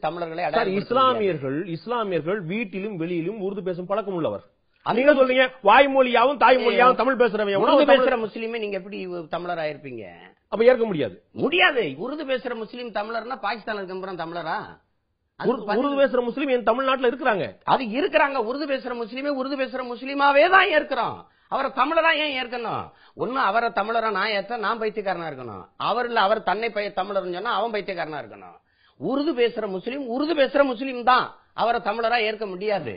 தமிழர்களை சார் அடையாளப்படுத்த முடியாது. இஸ்லாமியர்கள் இஸ்லாமியர்கள் வீட்டிலும் வெளியிலும் உருது பேசும் பழக்கம் உள்ளவர் நீங்க சொல்றீங்க வாய்மொழியாவும் தாய்மொழியாவும் தமிழ் பேசுறவன் எவனோ உருது அவன் தமிழ் பேசுற முஸ்லீமே நீங்க எப்படி தமிழர் ஆயிருப்பீங்க அப்ப ஏற்க முடியாது முடியாது உருது பேசுற முஸ்லீம் தமிழர்னா பாகிஸ்தான்ல இருக்க தமிழரா அதுக்கு உருது- பதில் உருது பேசுற முஸ்லீம் என் தமிழ்நாட்டுல இருக்கிறாங்க அது இருக்கிறாங்க உருது பேசுற முஸ்லீமே உருது பேசுற முஸ்லீமாவே தான் ஏற்கிறோம் அவரை தமிழரா ஏன் ஏற்கணும் ஒண்ணு அவரை தமிழரா நான் ஏற்ற நான் பைத்தியக்காரனா இருக்கணும் அவர் இல்ல அவர் தன்னை பைய தமிழர்னு சொன்னா அவன் பைத்தியக்காரனா இருக்கணும் உருது பேசுற முஸ்லீம் உருது பேசுற முஸ்லீம் தான் அவரை தமிழரா ஏற்க முடியாது